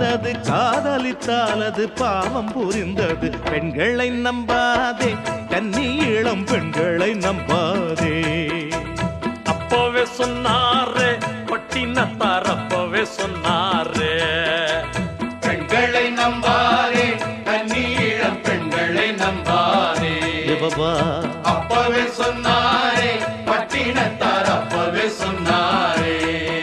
வந்தது காதலித்தால் அது பாவம் புரிந்தது பெண்களை நம்பாதே கன்னி இளம் பெண்களை நம்பாதே அப்பவே சொன்னாரே பட்டினத்தார் அப்பவே சொன்னாரே பெண்களை நம்பாதே கண்ணீழம் பெண்களை நம்பாதே பாபா அப்பவே சொன்னாரே பட்டினத்தார் அப்பவே சொன்னாரே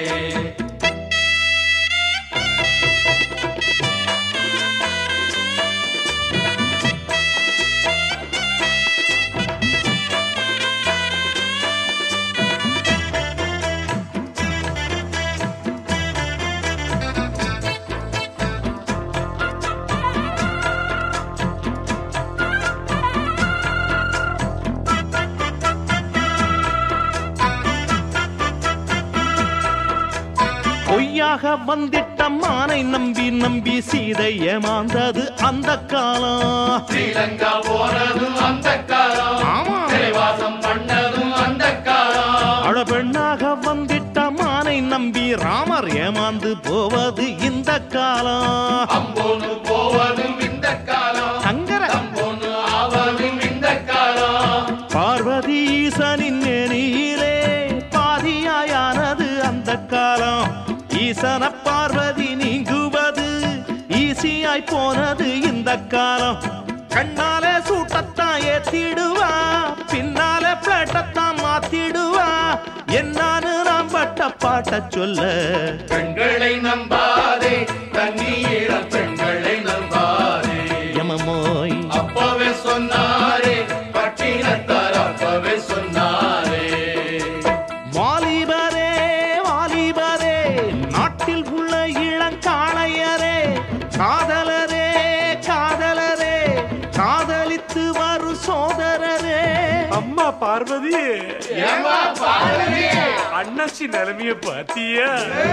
பொய்யாக வந்திட்ட மானை நம்பி நம்பி சீதை ஏமாந்தது அந்த காலம் ஸ்ரீலங்கா போனதும் அந்த காலம் ஆமா. சிறைவாசம் பண்ணதும் அந்த காலம் அழ பெண்ணாக வந்திட்ட மானை நம்பி ராமர் ஏமாந்து போவது இந்த காலம் அம்போனு போவதும் இந்த காலம் சங்கர அம்போனு ஆவதும் இந்த காலம் பார்வதி ஈசனின் நெறியிலே பாதியாயானது அந்த காலம் ஈசன பார்வதி நீங்குவது ஈசியாய் போனது இந்த காலம் கண்ணாலே சூட்டத்தான் ஏத்திடுவா பின்னாலே பிளேட்டத்தான் மாத்திடுவா என்னான்னு நாம் பட்ட பாட்ட சொல்ல பெண்களை நம்பாதே கண்ணீழம் பெண்களை நம்பாதே யமமோய் அப்பவே சொன்னாரே பட்டினத்தார் அப்பவே சொன்னாரே வாலிபரே வாலிபரே நாட்டில் உள்ள இளங்காளையரே காதலரே காதலரே காதலித்து வரும் சோதரரே அம்மா பார்வதி ஏமா பார்வதி அண்ணாச்சி நிலைமைய பாத்தியா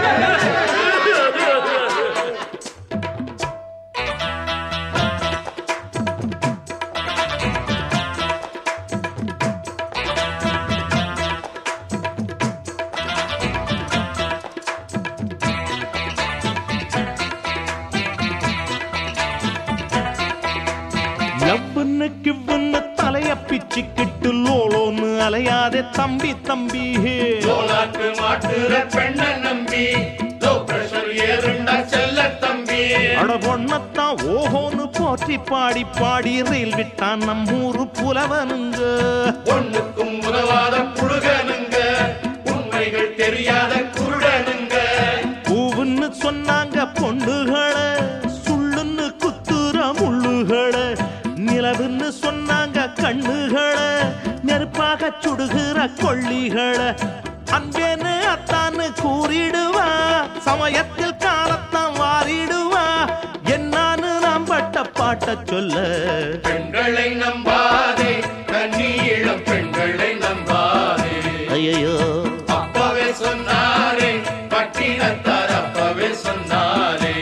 லவ்வுன்னு கிவ்வுன்னு தலைய பிச்சுக்கிட்டு லோலோன்னு அலையாதே தம்பி தம்பி சோலாக்கு மாட்டுற பெண்ணை நம்பி லோ பிரஷர் ஏறுண்டா செல்ல தம்பி அட பொண்ணத்தான் ஓஹோன்னு போற்றி பாடி பாடி ரயில் விட்டான் நம்மூரு புலவனுங்க ஒண்ணுக்கும் உதவாத புழுகனுங்க உண்மைகள் தெரியாத குருடனுங்க பூவுன்னு சொன்னாங்க பொண்ணுகளை சுள்ளுன்னு குத்துற முள்ளுகளை நிலவுன்னு சொன்னாங்க கண்ணுகளை நெருப்பாக சுடுகிற கொள்ளிகளை அன்பேன்னு அத்தான்னு கூறிடுவா சமயத்தில் காலத்தான் வாரிடுவா என்னான்னு நாம் பட்ட பாட்ட சொல்ல பெண்களை நம்பாதே கண்ணீழம் பெண்களை நம்பாதே ஐயோ அப்பவே சொன்னாரே பட்டினத்தார் அப்பவே சொன்னாரே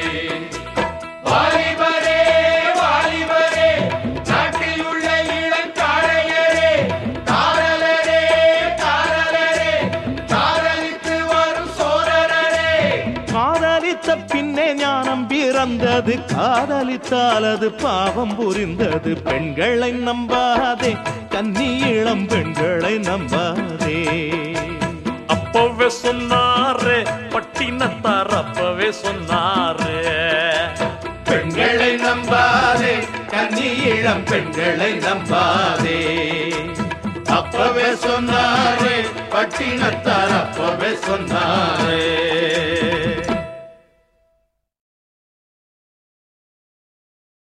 வாலிபரே வாலிபரே நாட்டில் உள்ள இளங்காளையரே காதலரே காதலரே காதலித்து வரும் சோதரரே காதலித்த பின்னே ஞானம் பிறந்தது காதலித்தால் அது பாவம் புரிந்தது பெண்களை நம்பாதே கன்னி இளம் பெண்களை நம்பாதே அப்பவே சொன்னாரே பட்டினத்தார் அப்பவே சொன்னாரே பெண்களை நம்பாதே கன்னி இளம் பெண்களை நம்பாதே அப்பவே சொன்னாரே பட்டினத்தார் அப்பவே சொன்னாரே